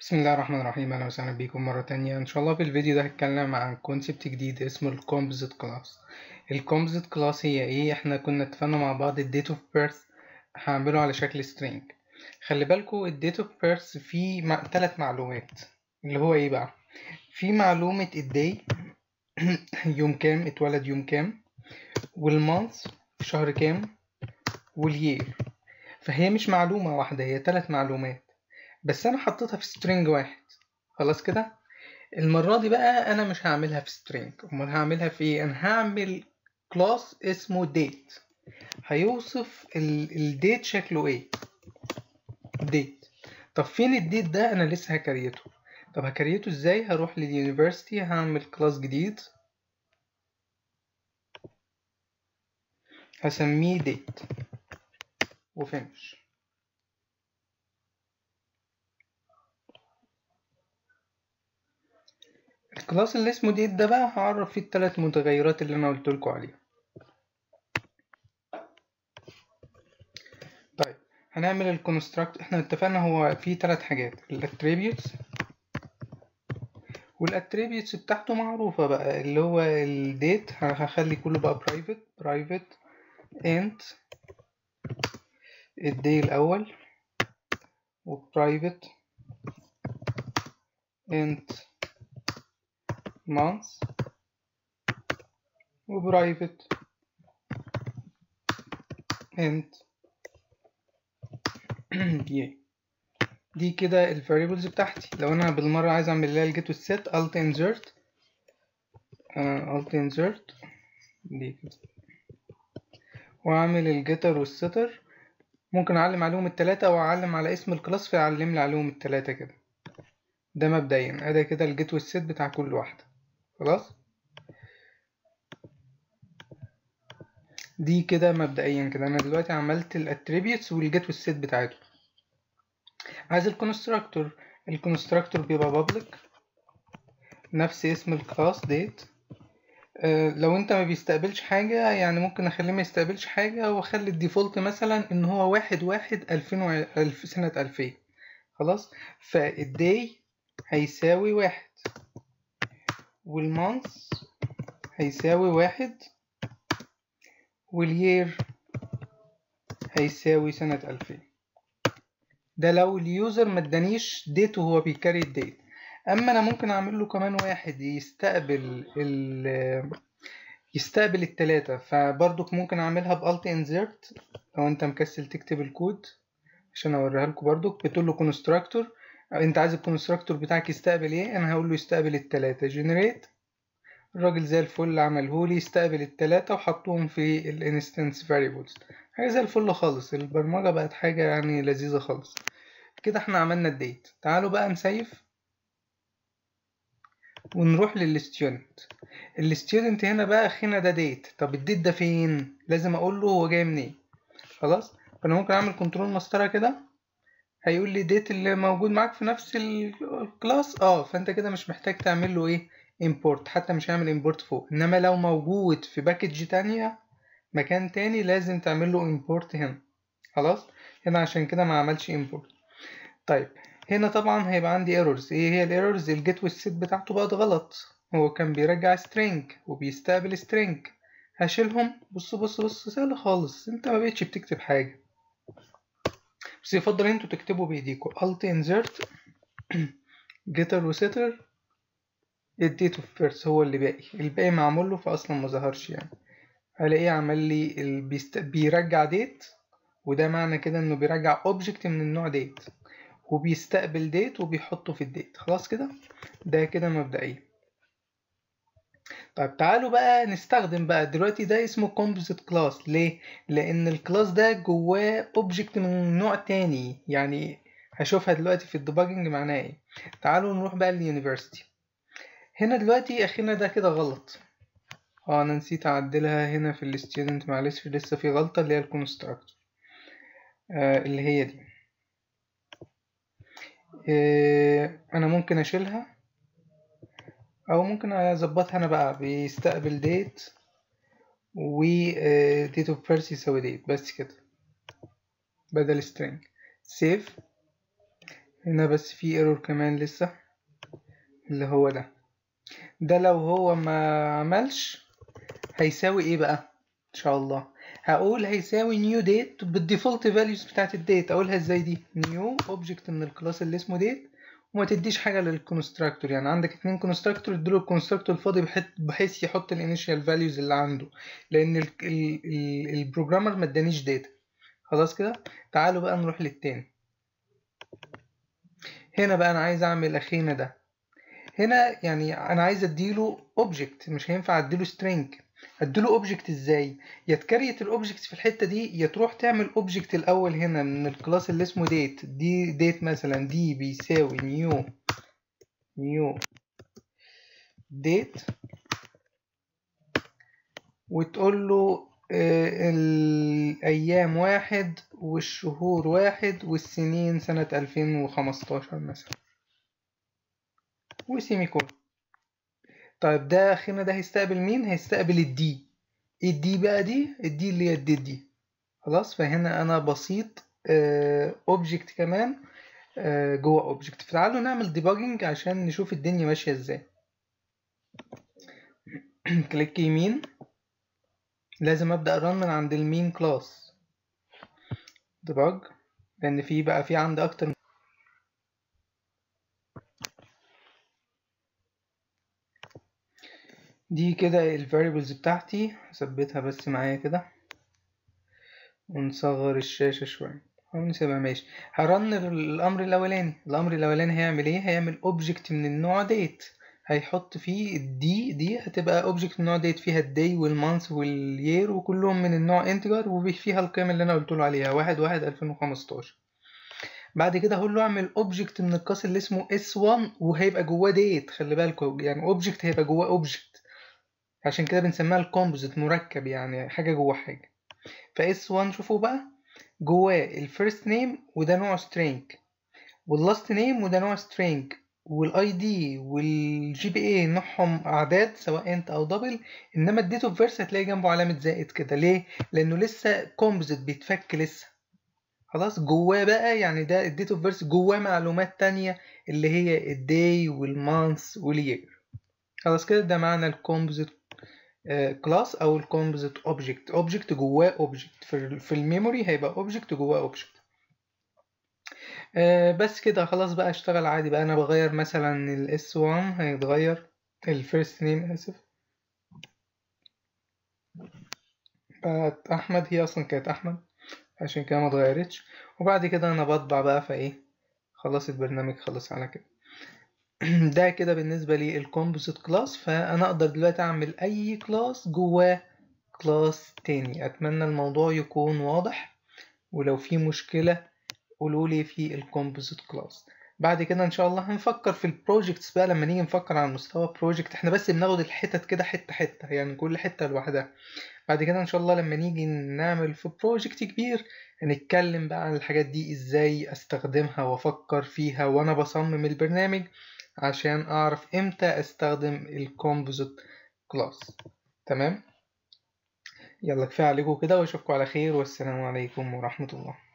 بسم الله الرحمن الرحيم اهلا وسهلا بيكم مرة تانية ان شاء الله في الفيديو ده هتكلم عن كونسبت جديد اسمه الكومبوزيت كلاس الكومبوزيت كلاس هي ايه احنا كنا اتفقنا مع بعض الديت اوف بيرث هعمله على شكل سترينج خلي بالكوا الديت اوف بيرث فيه مع... تلات معلومات اللي هو ايه بقى في معلومة الداي يوم كام اتولد يوم كام والمانث شهر كام واليير فهي مش معلومة واحدة هي تلات معلومات بس انا حطيتها في سترينج واحد خلاص كده المرة دي بقى انا مش هعملها في سترينج امال هعملها في ايه انا هعمل كلاس اسمه ديت هيوصف الديت شكله ايه ديت طب فين الديت ده انا لسه هكريته طب هكريته ازاي هروح لليونيفرسيتي هعمل كلاس جديد هسميه ديت وفينش الكلاس اللي اسمه ديت ده بقى هعرف فيه التلات متغيرات اللي انا قلت لكم عليها طيب هنعمل الكونستراكت احنا اتفقنا هو فيه تلات حاجات الاتريبيوتس والاتريبيوتس بتاعته معروفة بقى اللي هو الديت هخلي كله بقى برايفت برايفت انت الدي الاول وبرايفت انت months وبرايفت انت year دي كده ال variables بتاعتي لو انا بالمرة عايز اعمل لها الجيت والسيت alt insert uh, alt insert دي كده واعمل الجيتر والستر ممكن اعلم عليهم التلاتة او اعلم على اسم الكلاس فيعلم لي عليهم التلاتة كده ده مبدئيا ادي كده الجيت والسيت بتاع كل واحدة خلاص دي كده مبدئيا كده انا دلوقتي عملت الاتريبيوتس والجيت والسيت بتاعته عايز الكونستراكتور الكونستراكتور بيبقى بابليك نفس اسم الكلاس ديت أه لو انت ما بيستقبلش حاجة يعني ممكن اخليه ما يستقبلش حاجة واخلي الديفولت مثلا ان هو واحد واحد الفين والف سنة الفين خلاص فالداي هيساوي واحد والمانث هيساوي واحد واليير هيساوي سنة ألفين ده لو اليوزر مدانيش ديت وهو بيكاري الديت أما أنا ممكن أعمل له كمان واحد يستقبل ال يستقبل التلاتة فبرضك ممكن أعملها بألت انزرت لو أنت مكسل تكتب الكود عشان أوريها لكم برضك بتقول له كونستراكتور انت عايز الكونستراكتور بتاعك يستقبل ايه انا هقول له يستقبل التلاتة جنريت الراجل زي الفل عمله لي يستقبل التلاتة وحطهم في الانستنس فاريبلز حاجة زي الفل خالص البرمجة بقت حاجة يعني لذيذة خالص كده احنا عملنا الديت تعالوا بقى نسيف ونروح للستودنت الستودنت هنا بقى اخينا ده ديت طب الديت ده فين لازم اقول له هو جاي منين خلاص فانا ممكن اعمل كنترول مسطره كده هيقول لي ديت اللي موجود معاك في نفس الكلاس اه فانت كده مش محتاج تعمل له ايه import حتى مش هيعمل import فوق انما لو موجود في باكج تانية مكان تاني لازم تعمل له import هنا خلاص هنا عشان كده ما عملش import طيب هنا طبعا هيبقى عندي errors ايه هي الايرورز الجيت والسيت بتاعته بقت غلط هو كان بيرجع string وبيستقبل string هشيلهم بص بص بص سهل خالص انت ما بقتش بتكتب حاجه بس يفضل انتوا تكتبوا بايديكم alt insert getter وsetter الديت اوف بيرث هو اللي باقي الباقي معمول له فاصلا ما ظهرش يعني هلاقيه عمل لي البيست... بيرجع ديت وده معنى كده انه بيرجع اوبجكت من النوع ديت وبيستقبل ديت وبيحطه في الديت خلاص كده ده كده مبدئيا طيب تعالوا بقى نستخدم بقى دلوقتي ده اسمه composite class ليه؟ لأن الكلاس ده جواه object من نوع تاني يعني هشوفها دلوقتي في الديباجنج معناها ايه تعالوا نروح بقى لليونيفرسيتي هنا دلوقتي أخينا ده كده غلط اه أنا نسيت أعدلها هنا في الستودنت معلش لسه في غلطة اللي هي الكونستراكتور آه اللي هي دي آه أنا ممكن أشيلها او ممكن اظبطها انا بقى بيستقبل ديت و ديت اوف بيرث يساوي ديت بس كده بدل string save هنا بس في ايرور كمان لسه اللي هو ده ده لو هو ما عملش هيساوي ايه بقى ان شاء الله هقول هيساوي نيو ديت بالديفولت فاليوز بتاعت الديت اقولها ازاي دي نيو اوبجكت من الكلاس اللي اسمه ديت وما تديش حاجه للكونستراكتور يعني عندك اتنين كونستراكتور اديله الكونستراكتور الفاضي بحيث يحط الانيشال فاليوز اللي عنده لان ال ال ال البروجرامر ما ادانيش داتا خلاص كده تعالوا بقى نروح للتاني هنا بقى انا عايز اعمل اخينا ده هنا يعني انا عايز اديله اوبجكت مش هينفع اديله string اديله اوبجكت ازاي يا تكريت الاوبجكت في الحته دي يا تروح تعمل اوبجكت الاول هنا من الكلاس اللي اسمه ديت دي ديت مثلا دي بيساوي نيو نيو ديت وتقول له آه الايام واحد والشهور واحد والسنين سنة 2015 مثلا وسيمي كون طيب ده اخينا ده هيستقبل مين هيستقبل الدي الدي بقى دي الدي اللي هي الدي دي خلاص فهنا انا بسيط اوبجكت آه كمان آه جوه اوبجكت فتعالوا نعمل ديباجنج عشان نشوف الدنيا ماشيه ازاي كليك يمين لازم ابدا ران من عند المين كلاس ديباج لان في بقى في عندي اكتر دي كده الفاريبلز بتاعتي هثبتها بس معايا كده ونصغر الشاشة شوية أو نسيبها ماشي هرن الأمر الأولاني الأمر الأولاني هيعمل إيه هيعمل أوبجكت من النوع ديت هيحط فيه الدي دي هتبقى أوبجكت من النوع ديت فيها الدي والمانث واليير وكلهم من النوع انتجر وفيها القيم اللي أنا قلتله عليها واحد واحد ألفين وخمستاشر بعد كده هقول له اعمل اوبجكت من الكلاس اللي اسمه s1 وهيبقى جواه ديت خلي بالكوا يعني اوبجكت هيبقى جواه اوبجكت عشان كده بنسميها الكومبوزيت مركب يعني حاجة جوه حاجة فاس 1 شوفوا بقى جواه الفيرست نيم وده نوع string واللاست نيم وده نوع string والاي دي والجي بي اي نوعهم اعداد سواء انت او دبل انما الديت اوف فيرس هتلاقي جنبه علامه زائد كده ليه لانه لسه كومبوزيت بيتفك لسه خلاص جواه بقى يعني ده الديت اوف فيرس جواه معلومات تانية اللي هي الداي والمانث واليير خلاص كده ده معنى الكومبوزيت كلاس او الكومبوزيت اوبجكت اوبجكت جواه اوبجكت في الميموري هيبقى اوبجكت جواه اوبجكت بس كده خلاص بقى اشتغل عادي بقى انا بغير مثلا الاس 1 هيتغير الفيرست نيم اسف بقت احمد هي اصلا كانت احمد عشان كده ما اتغيرتش وبعد كده انا بطبع بقى فايه خلاص البرنامج خلص على كده ده كده بالنسبة لي الكومبوزيت كلاس فأنا أقدر دلوقتي أعمل أي كلاس جواه كلاس تاني أتمنى الموضوع يكون واضح ولو في مشكلة قولولي في الكومبوزيت كلاس بعد كده ان شاء الله هنفكر في البروجكتس بقى لما نيجي نفكر على مستوى بروجكت احنا بس بناخد الحتت كده حته حته يعني كل حته لوحدها بعد كده ان شاء الله لما نيجي نعمل في بروجكت كبير هنتكلم بقى عن الحاجات دي ازاي استخدمها وافكر فيها وانا بصمم البرنامج عشان اعرف امتى استخدم الكومبوزيت كلاس تمام يلا كفايه عليكم كده واشوفكم على خير والسلام عليكم ورحمه الله